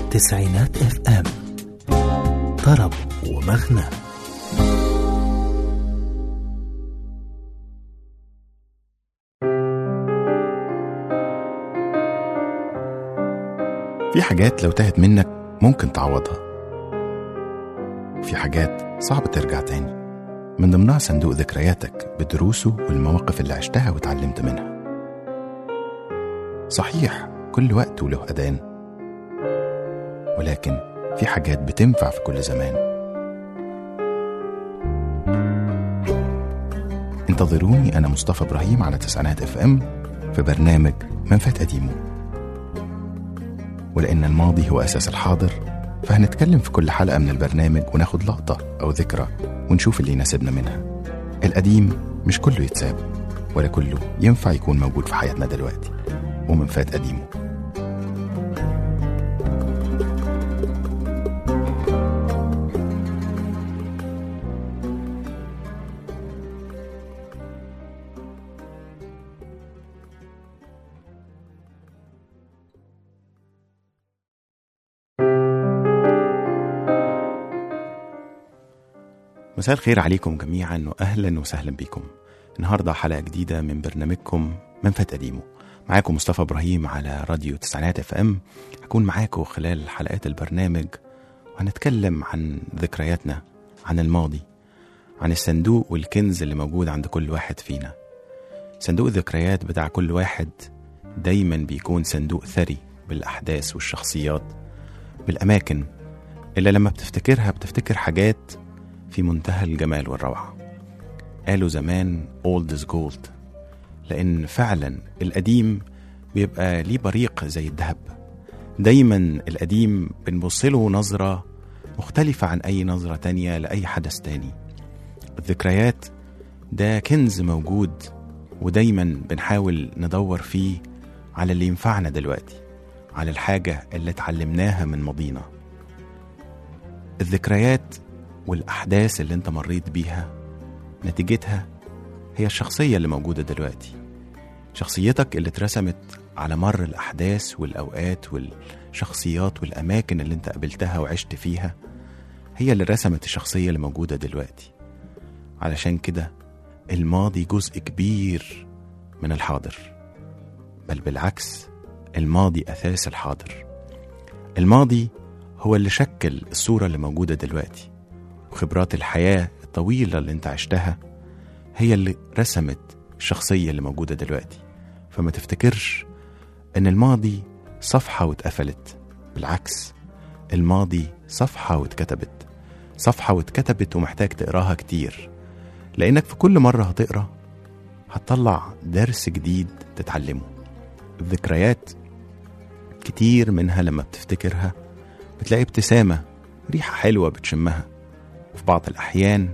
تسعينات اف ام طرب ومغنى في حاجات لو تاهت منك ممكن تعوضها وفي حاجات صعب ترجع تاني من ضمنها صندوق ذكرياتك بدروسه والمواقف اللي عشتها واتعلمت منها صحيح كل وقت وله أذان ولكن في حاجات بتنفع في كل زمان انتظروني أنا مصطفى إبراهيم على تسعينات اف ام في برنامج منفات قديمه ولأن الماضي هو أساس الحاضر فهنتكلم في كل حلقة من البرنامج وناخد لقطة أو ذكرى ونشوف اللي يناسبنا منها القديم مش كله يتساب ولا كله ينفع يكون موجود في حياتنا دلوقتي ومن فات قديمه مساء الخير عليكم جميعا واهلا وسهلا بكم النهارده حلقه جديده من برنامجكم منفت قديمه معاكم مصطفى ابراهيم على راديو تسعينات اف ام هكون معاكم خلال حلقات البرنامج وهنتكلم عن ذكرياتنا عن الماضي عن الصندوق والكنز اللي موجود عند كل واحد فينا صندوق الذكريات بتاع كل واحد دايما بيكون صندوق ثري بالاحداث والشخصيات بالاماكن اللي لما بتفتكرها بتفتكر حاجات في منتهى الجمال والروعة قالوا زمان old is gold لأن فعلا القديم بيبقى ليه بريق زي الذهب دايما القديم بنبص له نظرة مختلفة عن أي نظرة تانية لأي حدث تاني الذكريات ده كنز موجود ودايما بنحاول ندور فيه على اللي ينفعنا دلوقتي على الحاجة اللي اتعلمناها من ماضينا الذكريات والأحداث اللي أنت مريت بيها نتيجتها هي الشخصية اللي موجودة دلوقتي شخصيتك اللي اترسمت على مر الأحداث والأوقات والشخصيات والأماكن اللي أنت قابلتها وعشت فيها هي اللي رسمت الشخصية اللي موجودة دلوقتي علشان كده الماضي جزء كبير من الحاضر بل بالعكس الماضي أساس الحاضر الماضي هو اللي شكل الصورة اللي موجودة دلوقتي وخبرات الحياة الطويلة اللي انت عشتها هي اللي رسمت الشخصية اللي موجودة دلوقتي فما تفتكرش ان الماضي صفحة واتقفلت بالعكس الماضي صفحة واتكتبت صفحة واتكتبت ومحتاج تقراها كتير لانك في كل مرة هتقرا هتطلع درس جديد تتعلمه الذكريات كتير منها لما بتفتكرها بتلاقي ابتسامة ريحة حلوة بتشمها وفي بعض الأحيان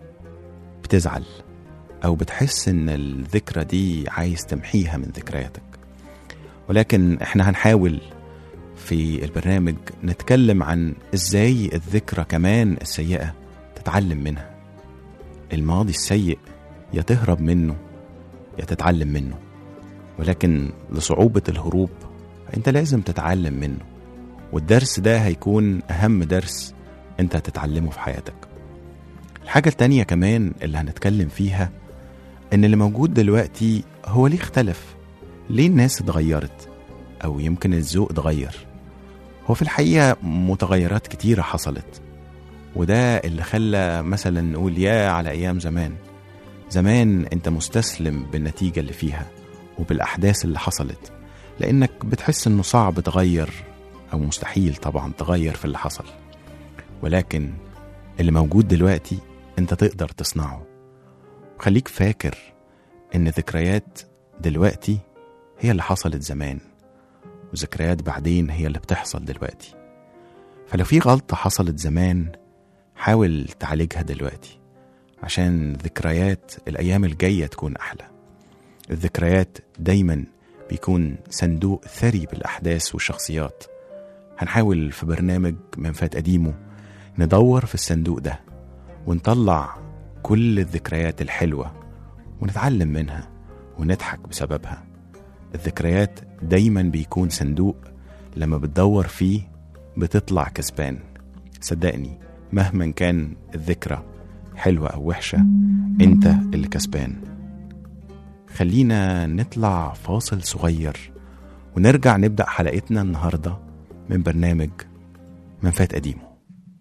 بتزعل أو بتحس إن الذكرى دي عايز تمحيها من ذكرياتك ولكن إحنا هنحاول في البرنامج نتكلم عن إزاي الذكرى كمان السيئة تتعلم منها الماضي السيء يا تهرب منه يا تتعلم منه ولكن لصعوبة الهروب أنت لازم تتعلم منه والدرس ده هيكون أهم درس أنت هتتعلمه في حياتك الحاجة التانية كمان اللي هنتكلم فيها إن اللي موجود دلوقتي هو ليه اختلف ليه الناس اتغيرت أو يمكن الذوق اتغير هو في الحقيقة متغيرات كتيرة حصلت وده اللي خلى مثلا نقول يا على أيام زمان زمان أنت مستسلم بالنتيجة اللي فيها وبالأحداث اللي حصلت لأنك بتحس إنه صعب تغير أو مستحيل طبعا تغير في اللي حصل ولكن اللي موجود دلوقتي انت تقدر تصنعه خليك فاكر ان ذكريات دلوقتي هي اللي حصلت زمان وذكريات بعدين هي اللي بتحصل دلوقتي فلو في غلطة حصلت زمان حاول تعالجها دلوقتي عشان ذكريات الأيام الجاية تكون أحلى الذكريات دايما بيكون صندوق ثري بالأحداث والشخصيات هنحاول في برنامج منفات قديمه ندور في الصندوق ده ونطلع كل الذكريات الحلوة ونتعلم منها ونضحك بسببها الذكريات دايما بيكون صندوق لما بتدور فيه بتطلع كسبان صدقني مهما كان الذكرى حلوة أو وحشة أنت اللي كسبان خلينا نطلع فاصل صغير ونرجع نبدأ حلقتنا النهاردة من برنامج من فات قديمه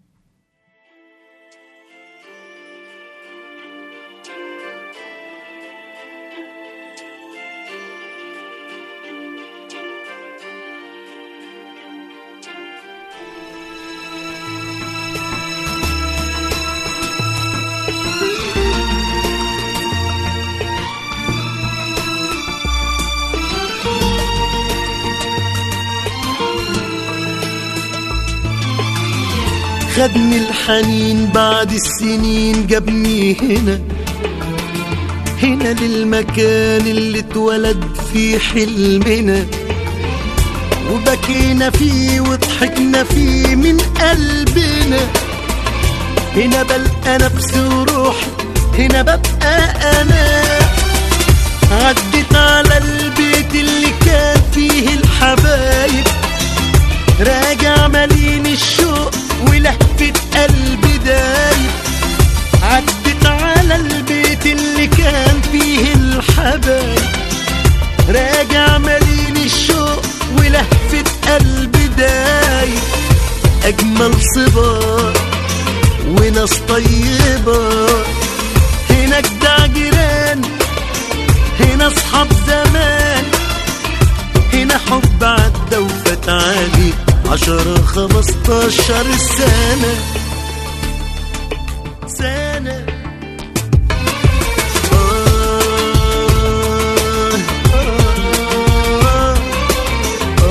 خدني الحنين بعد السنين جابني هنا هنا للمكان اللي اتولد فيه حلمنا وبكينا فيه وضحكنا فيه من قلبنا هنا بلقى نفسي وروحي هنا ببقى انا عدت على البيت اللي كان فيه الحبايب راجع مليان الشوق ولهفة قلبي دايب عدت على البيت اللي كان فيه الحبايب راجع مليان الشوق ولهفة قلبي دايب أجمل صبار وناس طيبة هنا جدع جيران هنا أصحاب زمان هنا حب عدى وفات عليه عشرة خمستاشر سنة سنة آه آه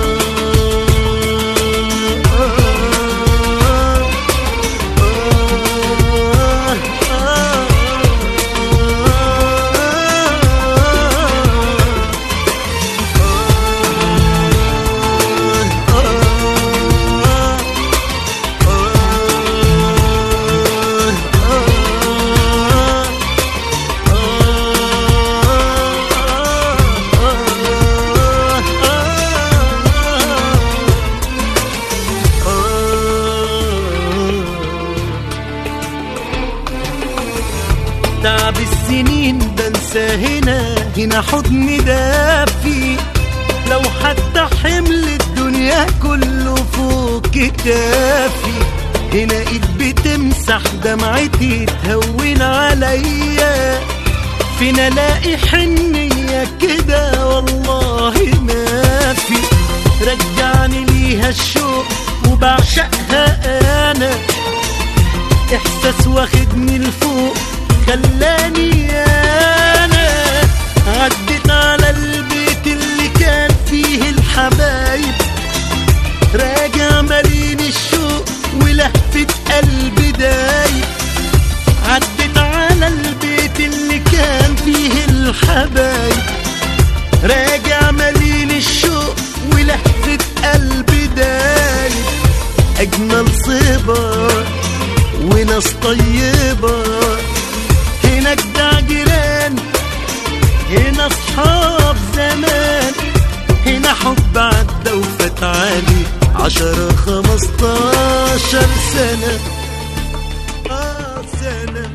تعب السنين بنسى هنا هنا حضن دافي لو حتى حمل الدنيا كله فوق كتافي هنا ايد بتمسح دمعتي تهون عليا فين الاقي حنية كده والله ما في رجعني ليها الشوق وبعشقها انا احساس واخدني لفوق خلاني انا عدت على البيت اللي كان فيه الحبايب راجع مليان الشوق ولهفة قلبي دايب عدت على البيت اللي كان فيه الحبايب راجع مليان الشوق ولهفة قلبي دايب أجمل صبار وناس طيبة هنا جدع جيران هنا أصحاب زمان هنا حب عدى وفات عليه عشرة خمستاشر سنة آه سنة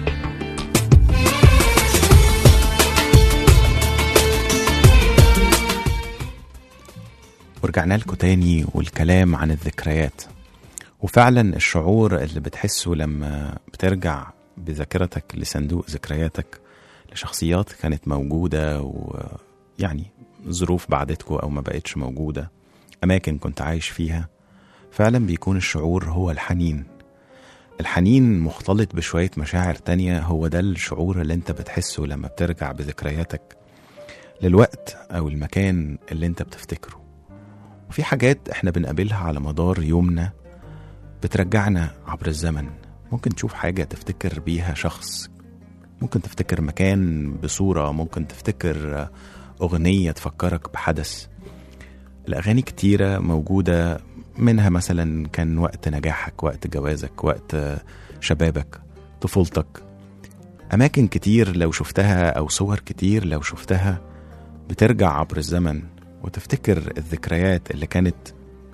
ورجعنا لكم تاني والكلام عن الذكريات وفعلا الشعور اللي بتحسه لما بترجع بذاكرتك لصندوق ذكرياتك لشخصيات كانت موجودة ويعني ظروف بعدتكم أو ما بقتش موجودة أماكن كنت عايش فيها فعلا بيكون الشعور هو الحنين الحنين مختلط بشوية مشاعر تانية هو ده الشعور اللي انت بتحسه لما بترجع بذكرياتك للوقت أو المكان اللي انت بتفتكره وفي حاجات احنا بنقابلها على مدار يومنا بترجعنا عبر الزمن ممكن تشوف حاجة تفتكر بيها شخص ممكن تفتكر مكان بصورة ممكن تفتكر أغنية تفكرك بحدث الأغاني كتيرة موجودة منها مثلا كان وقت نجاحك وقت جوازك وقت شبابك طفولتك أماكن كتير لو شفتها أو صور كتير لو شفتها بترجع عبر الزمن وتفتكر الذكريات اللي كانت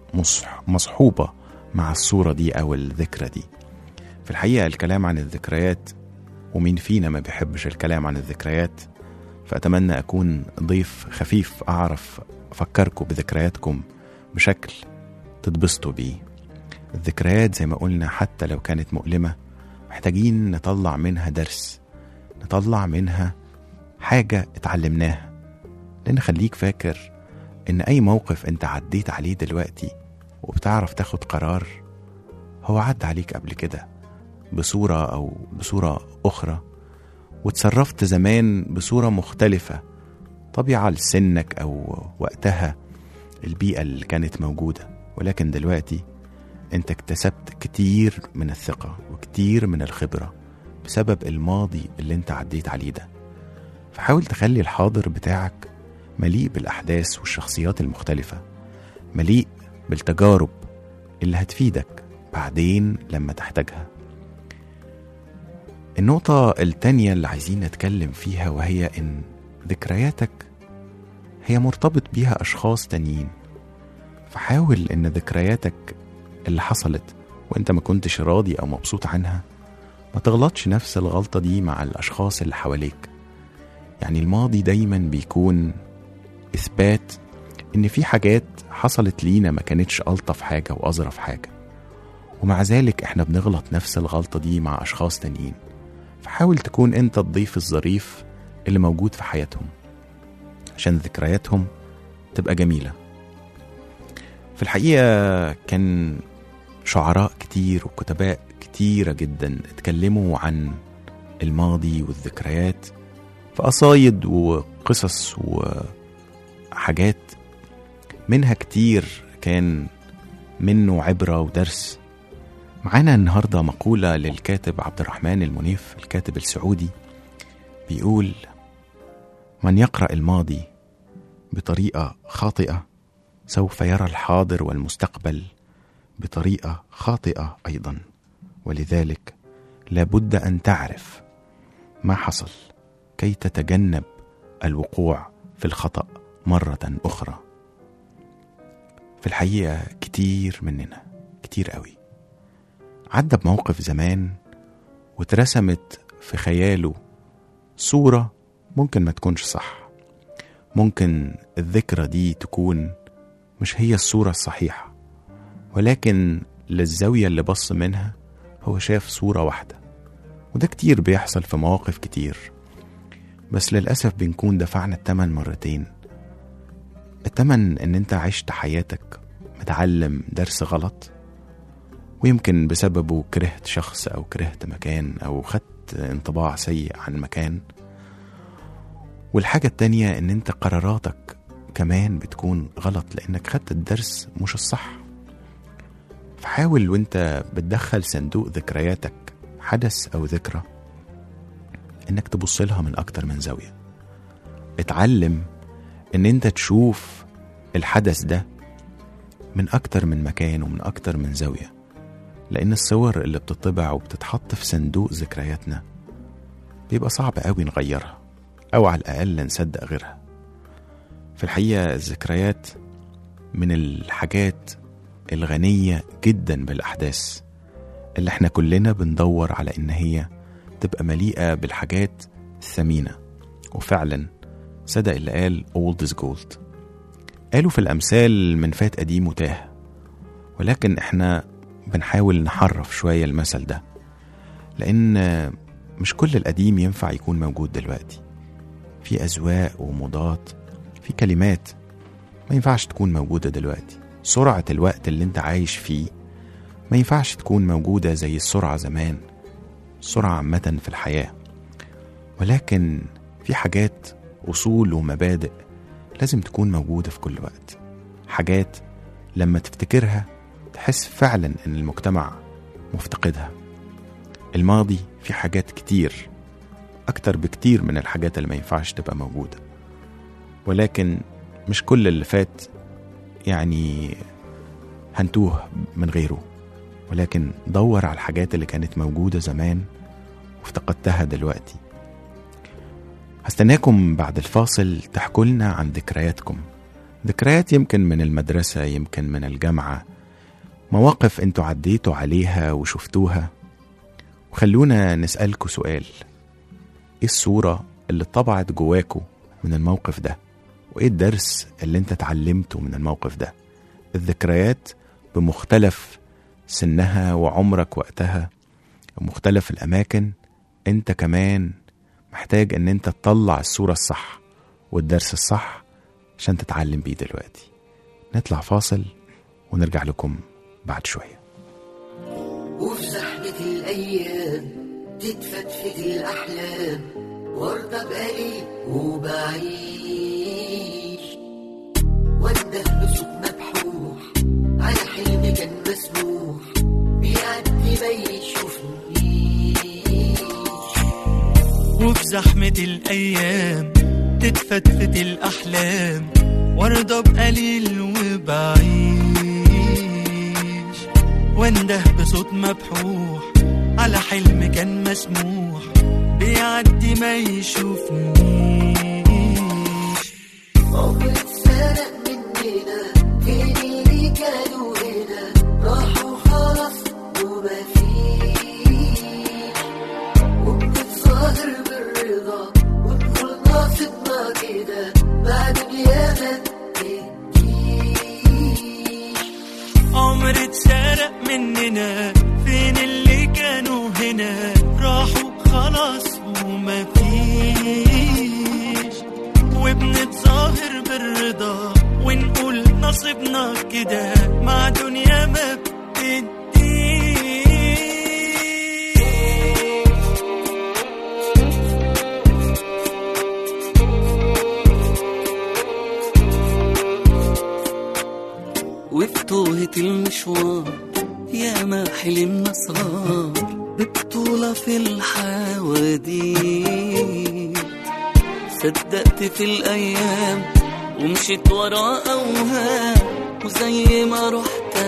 مصح- مصحوبة مع الصورة دي أو الذكرى دي في الحقيقة الكلام عن الذكريات ومين فينا ما بيحبش الكلام عن الذكريات فأتمنى أكون ضيف خفيف أعرف أفكركم بذكرياتكم بشكل تتبسطوا بيه الذكريات زي ما قلنا حتى لو كانت مؤلمة محتاجين نطلع منها درس نطلع منها حاجة اتعلمناها لأن خليك فاكر إن أي موقف أنت عديت عليه دلوقتي وبتعرف تاخد قرار هو عدى عليك قبل كده بصورة أو بصورة أخرى وتصرفت زمان بصورة مختلفة طبيعة لسنك أو وقتها البيئة اللي كانت موجودة ولكن دلوقتي أنت اكتسبت كتير من الثقة وكتير من الخبرة بسبب الماضي اللي أنت عديت عليه ده فحاول تخلي الحاضر بتاعك مليء بالأحداث والشخصيات المختلفة مليء بالتجارب اللي هتفيدك بعدين لما تحتاجها النقطة التانية اللي عايزين نتكلم فيها وهي إن ذكرياتك هي مرتبط بيها أشخاص تانيين فحاول إن ذكرياتك اللي حصلت وإنت ما كنتش راضي أو مبسوط عنها ما تغلطش نفس الغلطة دي مع الأشخاص اللي حواليك يعني الماضي دايما بيكون إثبات إن في حاجات حصلت لينا ما كانتش ألطف حاجة وأظرف حاجة ومع ذلك إحنا بنغلط نفس الغلطة دي مع أشخاص تانيين فحاول تكون أنت الضيف الظريف اللي موجود في حياتهم عشان ذكرياتهم تبقى جميلة في الحقيقة كان شعراء كتير وكتباء كتيرة جدا اتكلموا عن الماضي والذكريات في قصايد وقصص وحاجات منها كتير كان منه عبرة ودرس معانا النهاردة مقولة للكاتب عبد الرحمن المنيف الكاتب السعودي بيقول من يقرأ الماضي بطريقة خاطئة سوف يرى الحاضر والمستقبل بطريقة خاطئة أيضا ولذلك لابد أن تعرف ما حصل كي تتجنب الوقوع في الخطأ مرة أخرى في الحقيقة كتير مننا كتير قوي عدى بموقف زمان واترسمت في خياله صورة ممكن ما تكونش صح ممكن الذكرى دي تكون مش هي الصورة الصحيحة ولكن للزاوية اللي بص منها هو شاف صورة واحدة وده كتير بيحصل في مواقف كتير بس للأسف بنكون دفعنا التمن مرتين التمن ان انت عشت حياتك متعلم درس غلط ويمكن بسببه كرهت شخص او كرهت مكان او خدت انطباع سيء عن مكان والحاجة التانية ان انت قراراتك كمان بتكون غلط لانك خدت الدرس مش الصح فحاول وانت بتدخل صندوق ذكرياتك حدث او ذكرى انك تبص لها من اكتر من زاوية اتعلم ان انت تشوف الحدث ده من اكتر من مكان ومن اكتر من زاوية لان الصور اللي بتطبع وبتتحط في صندوق ذكرياتنا بيبقى صعب قوي نغيرها او على الاقل نصدق غيرها في الحقيقة الذكريات من الحاجات الغنية جدا بالأحداث اللي احنا كلنا بندور على إن هي تبقى مليئة بالحاجات الثمينة وفعلا صدق اللي قال old is gold قالوا في الأمثال من فات قديم وتاه ولكن احنا بنحاول نحرف شوية المثل ده لأن مش كل القديم ينفع يكون موجود دلوقتي في أذواق وموضات في كلمات ما ينفعش تكون موجودة دلوقتي سرعة الوقت اللي انت عايش فيه ما ينفعش تكون موجودة زي السرعة زمان السرعة عامة في الحياة ولكن في حاجات أصول ومبادئ لازم تكون موجودة في كل وقت حاجات لما تفتكرها تحس فعلا ان المجتمع مفتقدها الماضي في حاجات كتير أكتر بكتير من الحاجات اللي ما ينفعش تبقى موجودة ولكن مش كل اللي فات يعني هنتوه من غيره ولكن دور على الحاجات اللي كانت موجودة زمان وافتقدتها دلوقتي هستناكم بعد الفاصل تحكوا لنا عن ذكرياتكم ذكريات يمكن من المدرسة يمكن من الجامعة مواقف انتوا عديتوا عليها وشفتوها وخلونا نسألكوا سؤال ايه الصورة اللي اتطبعت جواكوا من الموقف ده وايه الدرس اللي انت اتعلمته من الموقف ده الذكريات بمختلف سنها وعمرك وقتها ومختلف الأماكن انت كمان محتاج ان انت تطلع الصورة الصح والدرس الصح عشان تتعلم بيه دلوقتي نطلع فاصل ونرجع لكم بعد شوية وفي زحمة الأيام تتفتفت الأحلام وارضى بقليل وبعيش وانده بصوت مبحوح على حلم كان مسموح بيعدي ما يشوفنيش وفي زحمة الأيام تتفتفت الأحلام وارضى بقليل وبعيش وانده بصوت مبحوح على حلم كان مسموح بيعدي ما يشوفنيش عمر اتسرق مننا فين اللي كانوا هنا راحوا خلاص ومفيش وبنتظاهر بالرضا ونقول ناصبنا كده بعد اليمن تديش عمر اتسرق مننا فين اللي كانوا هنا راحوا خلاص ومفيش وبنتظاهر بالرضا ونقول نصيبنا كده مع دنيا ما بتديش وفي توهة المشوار يا ما حلمنا صار ببطولة في الحواديت صدقت في الأيام ومشيت ورا أوهام وزي ما رحت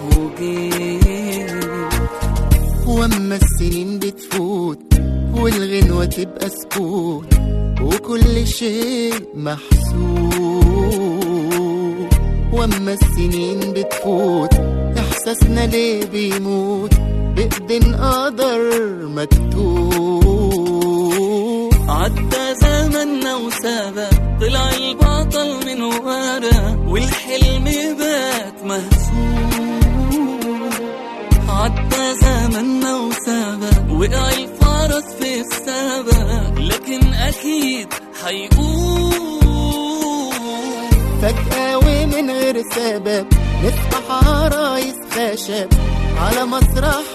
وجيت واما السنين بتفوت والغنوة تبقى سكوت وكل شيء محسوب واما السنين بتفوت احساسنا ليه بيموت بإيدين قدر مكتوب عدى زمننا وسابق طلع البطل من ورا والحلم بات مهزوم عدى زمننا وسابق وقع الفرس في السبق لكن أكيد حيقوم فجأة ومن غير سبب نفتح عرايس خشب على مسرح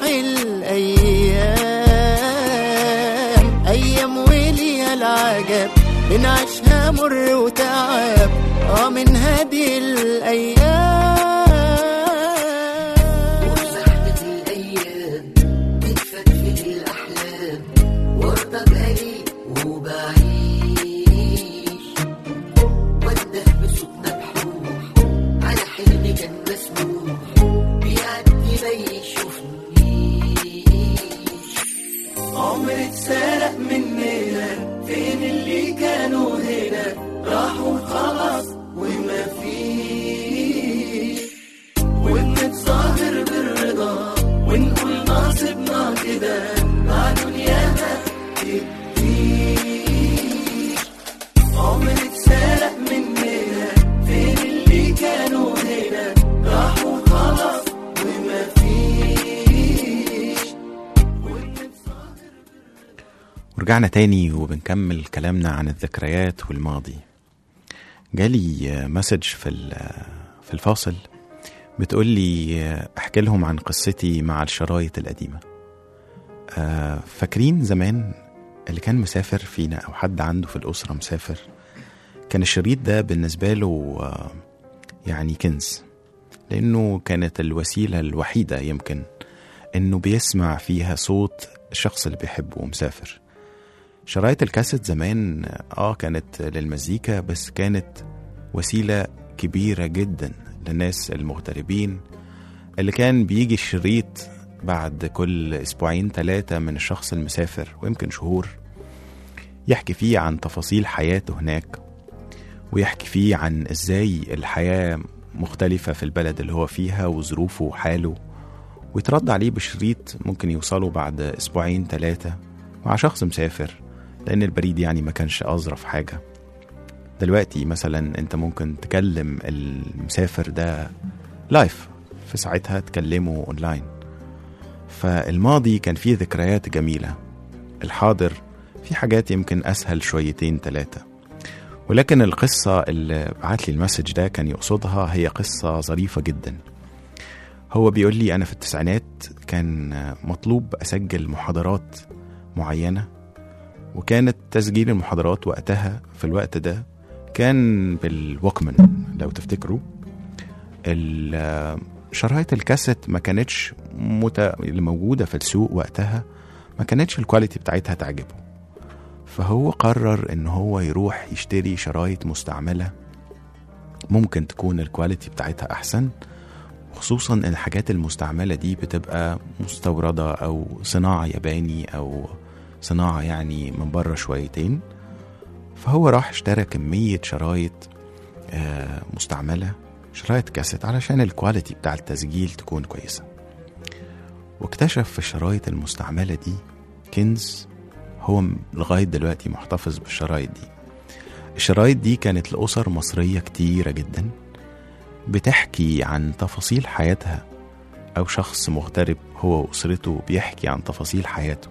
الأيام أيام وليها العجب بنعيشها مر وتعب اه من هذه الأيام وفي زحمة الأيام تتفتفت الأحلام وارضى بقليل وبعيش وانده بصوت مبحوح على حلم كان مسموح بيعدي ما يشوفنيش عمر اتسرق مننا فين اللي كانوا هنا راحوا خلاص وما فيش وبنتظاهر بالرضا ونقول ناصبنا كده مع دنيانا تديش عمر اتسرق مننا فين اللي كانوا هنا راحوا خلاص وما فيش ورجعنا تاني وبنكمل كلامنا عن الذكريات والماضي جالي مسج في ال- في الفاصل بتقول لي احكي لهم عن قصتي مع الشرايط القديمة آه، فاكرين زمان اللي كان مسافر فينا او حد عنده في الأسرة مسافر كان الشريط ده بالنسبة له آه، يعني كنز لأنه كانت الوسيلة الوحيدة يمكن إنه بيسمع فيها صوت الشخص اللي بيحبه ومسافر شرايط الكاسيت زمان اه كانت للمزيكا بس كانت وسيلة كبيرة جدا للناس المغتربين اللي كان بيجي الشريط بعد كل اسبوعين ثلاثة من الشخص المسافر ويمكن شهور يحكي فيه عن تفاصيل حياته هناك ويحكي فيه عن ازاي الحياة مختلفة في البلد اللي هو فيها وظروفه وحاله ويترد عليه بشريط ممكن يوصله بعد اسبوعين ثلاثة مع شخص مسافر لان البريد يعني ما كانش اظرف حاجة دلوقتي مثلا انت ممكن تكلم المسافر ده لايف في ساعتها تكلمه اونلاين فالماضي كان فيه ذكريات جميلة الحاضر في حاجات يمكن أسهل شويتين ثلاثة ولكن القصة اللي بعت لي المسج ده كان يقصدها هي قصة ظريفة جدا هو بيقول لي أنا في التسعينات كان مطلوب أسجل محاضرات معينة وكانت تسجيل المحاضرات وقتها في الوقت ده كان بالوكمان لو تفتكروا ال- شرايط الكاسيت ما كانتش مت... اللي موجودة في السوق وقتها ما كانتش الكواليتي بتاعتها تعجبه فهو قرر ان هو يروح يشتري شرايط مستعملة ممكن تكون الكواليتي بتاعتها احسن خصوصا ان الحاجات المستعملة دي بتبقى مستوردة او صناعة ياباني او صناعة يعني من بره شويتين فهو راح اشترى كمية شرايط آه، مستعملة شرايط كاسيت علشان الكواليتي بتاع التسجيل تكون كويسة واكتشف في الشرايط المستعملة دي كنز هو م- لغاية دلوقتي محتفظ بالشرايط دي الشرايط دي كانت لأسر مصرية كتيرة جدا بتحكي عن تفاصيل حياتها أو شخص مغترب هو وأسرته بيحكي عن تفاصيل حياته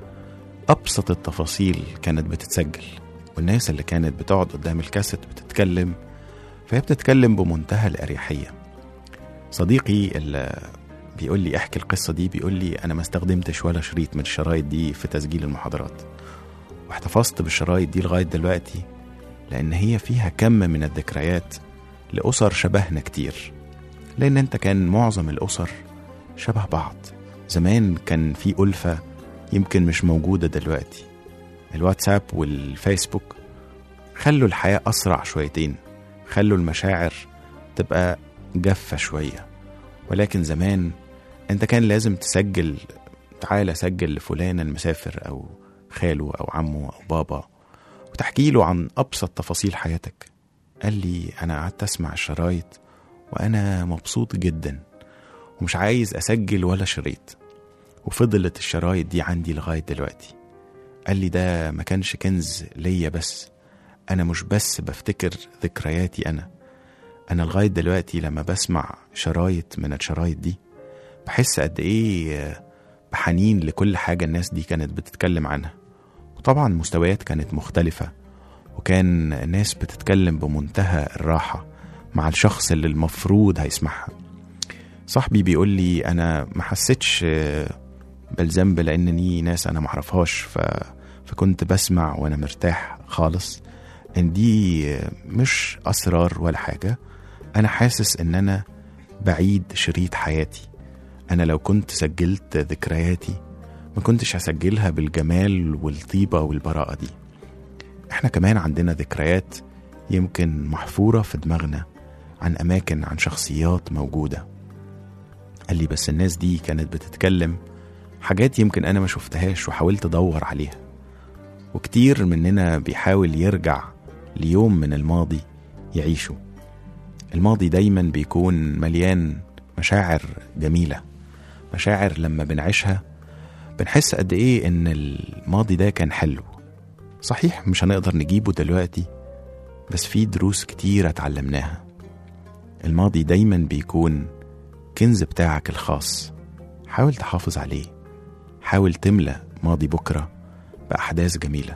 أبسط التفاصيل كانت بتتسجل والناس اللي كانت بتقعد قدام الكاسيت بتتكلم فهي بتتكلم بمنتهى الأريحية صديقي اللي بيقول لي احكي القصة دي بيقول لي أنا ما استخدمتش ولا شريط من الشرايط دي في تسجيل المحاضرات واحتفظت بالشرايط دي لغاية دلوقتي لأن هي فيها كم من الذكريات لأسر شبهنا كتير لأن أنت كان معظم الأسر شبه بعض زمان كان في ألفة يمكن مش موجودة دلوقتي الواتساب والفيسبوك خلوا الحياة أسرع شويتين خلوا المشاعر تبقى جافة شوية ولكن زمان انت كان لازم تسجل تعالى سجل لفلان المسافر او خاله او عمه او بابا وتحكي له عن ابسط تفاصيل حياتك قال لي انا قعدت اسمع الشرايط وانا مبسوط جدا ومش عايز اسجل ولا شريط وفضلت الشرايط دي عندي لغاية دلوقتي قال لي ده ما كانش كنز ليا بس انا مش بس بفتكر ذكرياتي انا انا لغايه دلوقتي لما بسمع شرايط من الشرايط دي بحس قد ايه بحنين لكل حاجه الناس دي كانت بتتكلم عنها وطبعا مستويات كانت مختلفه وكان ناس بتتكلم بمنتهى الراحه مع الشخص اللي المفروض هيسمعها صاحبي بيقول لي انا ما حسيتش بالذنب لانني ناس انا معرفهاش ف... فكنت بسمع وانا مرتاح خالص ان دي مش اسرار ولا حاجه انا حاسس ان انا بعيد شريط حياتي انا لو كنت سجلت ذكرياتي ما كنتش هسجلها بالجمال والطيبه والبراءه دي احنا كمان عندنا ذكريات يمكن محفوره في دماغنا عن اماكن عن شخصيات موجوده قال لي بس الناس دي كانت بتتكلم حاجات يمكن انا ما شفتهاش وحاولت ادور عليها وكتير مننا بيحاول يرجع ليوم من الماضي يعيشه الماضي دايما بيكون مليان مشاعر جميلة مشاعر لما بنعيشها بنحس قد ايه ان الماضي ده كان حلو صحيح مش هنقدر نجيبه دلوقتي بس في دروس كتيرة اتعلمناها الماضي دايما بيكون كنز بتاعك الخاص حاول تحافظ عليه حاول تملى ماضي بكرة بأحداث جميلة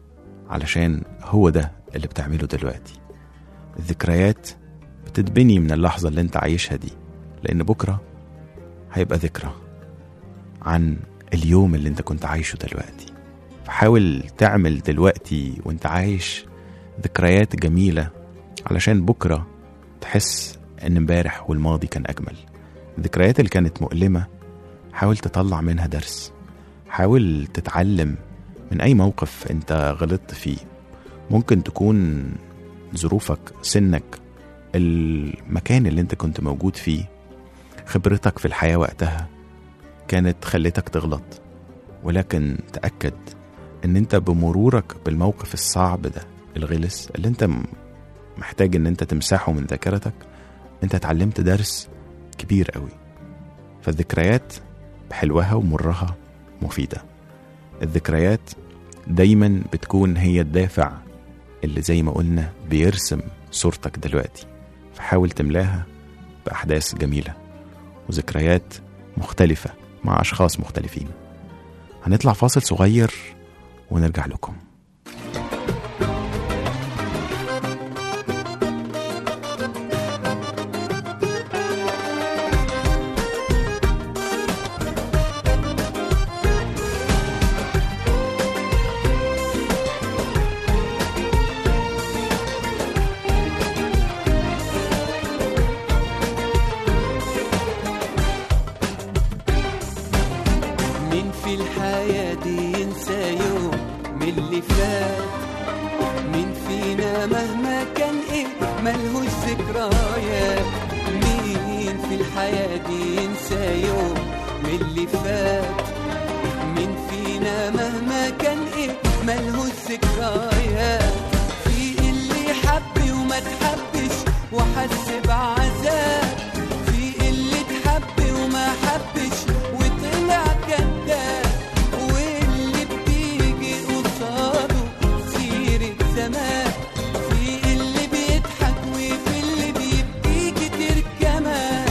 علشان هو ده اللي بتعمله دلوقتي الذكريات بتتبني من اللحظة اللي انت عايشها دي لأن بكرة هيبقى ذكرى عن اليوم اللي انت كنت عايشه دلوقتي فحاول تعمل دلوقتي وانت عايش ذكريات جميلة علشان بكرة تحس ان امبارح والماضي كان أجمل الذكريات اللي كانت مؤلمة حاول تطلع منها درس حاول تتعلم من أي موقف أنت غلطت فيه ممكن تكون ظروفك سنك المكان اللي أنت كنت موجود فيه خبرتك في الحياة وقتها كانت خلتك تغلط ولكن تأكد أن أنت بمرورك بالموقف الصعب ده الغلس اللي أنت م- محتاج ان انت تمسحه من ذاكرتك انت اتعلمت درس كبير قوي فالذكريات بحلوها ومرها مفيدة الذكريات دايما بتكون هي الدافع اللي زي ما قلنا بيرسم صورتك دلوقتي فحاول تملاها بأحداث جميلة وذكريات مختلفة مع أشخاص مختلفين هنطلع فاصل صغير ونرجع لكم مين في الحياة دي ينسى يوم من اللي فات مين فينا مهما كان ايه ملهوش ذكريات مين في الحياة دي ينسى يوم من اللي فات مين فينا مهما كان ايه ملهوش ذكريات في اللي حب وما تحبش وحس بعذاب في اللي تحب وما حبش وطلع كذاب واللي بتيجي قصاده سيرة زمان في اللي بيضحك وفي اللي بيبكي كتير كمان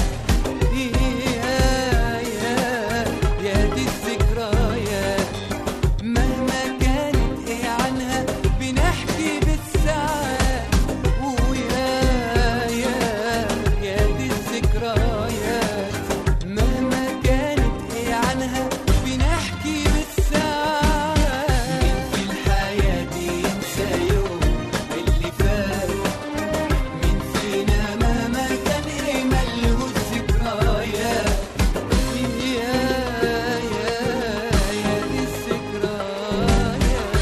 يا يا يا دي الذكريات مهما كانت ايه عنها بنحكي بالساعات ويا يا يا دي الذكريات مهما كانت ايه عنها بنحكي بالساعات مين في الحياة دي ينسى يوم اللي فات مين فينا مهما كان ايه ملهوش ذكريات يا يا يا دي الذكريات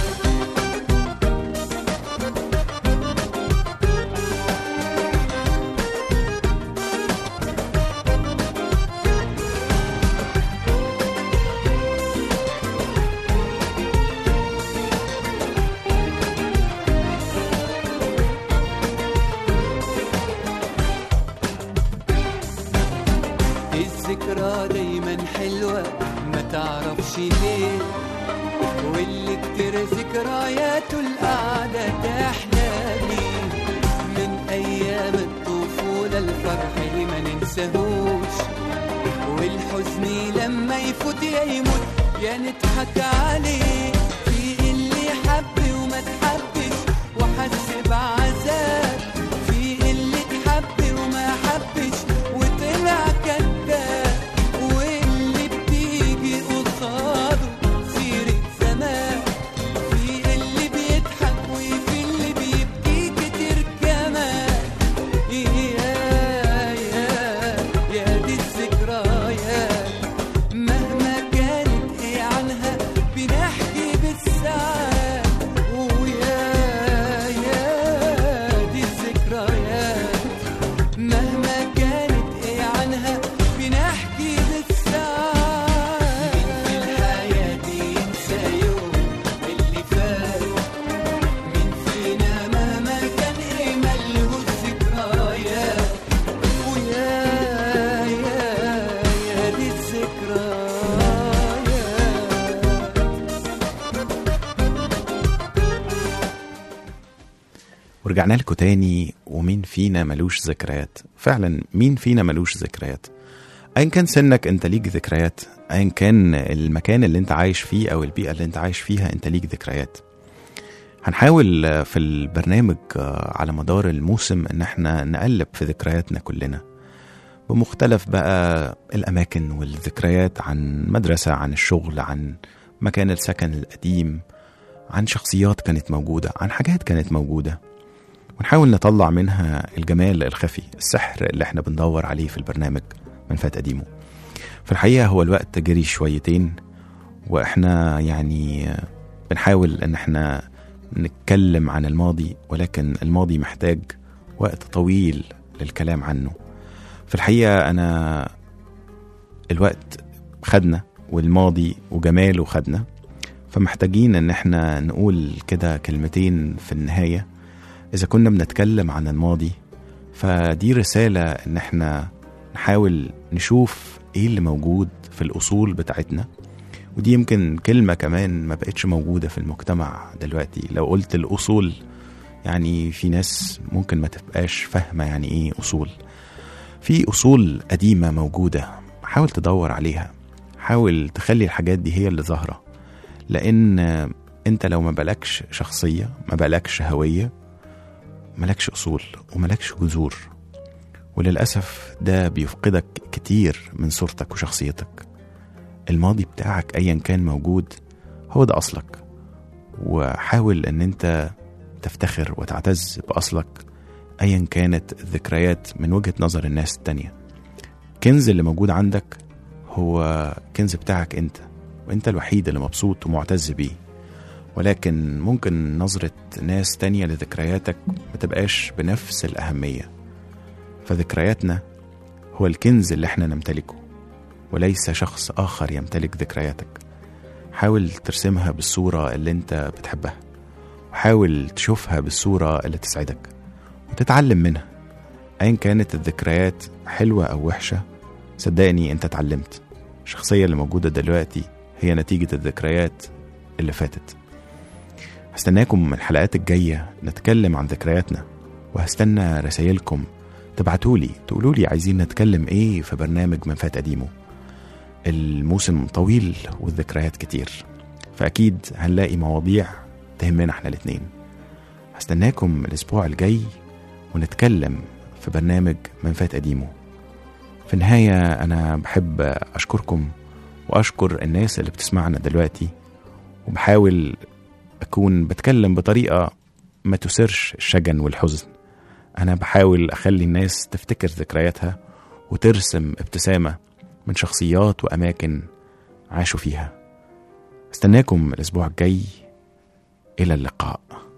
الذكرى دايما حلوة ما تعرفش ليه واللي كتير ذكرياته القعدة تحلى بيه من أيام الطفولة الفرح ما ننساهوش والحزن لما يفوت يا يموت يا نضحك عليه في اللي حب وما تحبش وحس بعذاب في اللي تحب وما حبش وطلع كذاب واللي بتيجي قصاده سيرة زمان في اللي بيضحك وفي اللي بيبكي كتير كمان يا يا يا دي الذكريات مهما كانت ايه عنها بنحكي بالساعات ويا يا دي الذكريات مهما كانت ايه عنها بنحكي بالساعات مين في الحياة دي ينسى يوم اللي فات مين فينا مهما كان ايه ملهوش ذكريات ويا يا يا دي الذكريات ورجعنا لكم تاني ومين فينا ملوش ذكريات فعلا مين فينا ملوش ذكريات ايا كان سنك انت ليك ذكريات ايا كان المكان اللي انت عايش فيه او البيئه اللي انت عايش فيها انت ليك ذكريات هنحاول آه، في البرنامج آه، على مدار الموسم ان احنا نقلب في ذكرياتنا كلنا بمختلف بقى الاماكن والذكريات عن مدرسه عن الشغل عن مكان السكن القديم عن شخصيات كانت موجوده عن حاجات كانت موجوده ونحاول نطلع منها الجمال الخفي السحر اللي احنا بندور عليه في البرنامج من فات قديمه في الحقيقة هو الوقت جري شويتين واحنا يعني بنحاول ان احنا نتكلم عن الماضي ولكن الماضي محتاج وقت طويل للكلام عنه في الحقيقة أنا الوقت خدنا والماضي وجماله خدنا فمحتاجين ان احنا نقول كده كلمتين في النهاية إذا كنا بنتكلم عن الماضي فدي رسالة إن إحنا نحاول نشوف إيه اللي موجود في الأصول بتاعتنا ودي يمكن كلمة كمان ما بقتش موجودة في المجتمع دلوقتي لو قلت الأصول يعني في ناس ممكن ما تبقاش فاهمة يعني إيه أصول في أصول قديمة موجودة حاول تدور عليها حاول تخلي الحاجات دي هي اللي ظاهرة لأن أنت لو ما بلكش شخصية ما بلكش هوية ملكش أصول وملكش جذور وللأسف ده بيفقدك كتير من صورتك وشخصيتك الماضي بتاعك أيا كان موجود هو ده أصلك وحاول أن أنت تفتخر وتعتز بأصلك أيا كانت الذكريات من وجهة نظر الناس التانية كنز اللي موجود عندك هو كنز بتاعك أنت وأنت الوحيد اللي مبسوط ومعتز بيه ولكن ممكن نظرة ناس تانية لذكرياتك متبقاش بنفس الأهمية فذكرياتنا هو الكنز اللي احنا نمتلكه وليس شخص آخر يمتلك ذكرياتك حاول ترسمها بالصورة اللي انت بتحبها وحاول تشوفها بالصورة اللي تسعدك وتتعلم منها أيا كانت الذكريات حلوة أو وحشة صدقني انت اتعلمت الشخصية اللي موجودة دلوقتي هي نتيجة الذكريات اللي فاتت هستناكم من الحلقات الجاية نتكلم عن ذكرياتنا وهستنى رسايلكم تبعتولي تقولولي عايزين نتكلم ايه في برنامج من فات قديمه الموسم طويل والذكريات كتير فأكيد هنلاقي مواضيع تهمنا احنا الاتنين هستناكم الأسبوع الجاي ونتكلم في برنامج من فات قديمه في النهاية أنا بحب أشكركم وأشكر الناس اللي بتسمعنا دلوقتي وبحاول أكون بتكلم بطريقة ما تثيرش الشجن والحزن أنا بحاول أخلي الناس تفتكر ذكرياتها وترسم ابتسامة من شخصيات وأماكن عاشوا فيها استناكم الأسبوع الجاي إلى اللقاء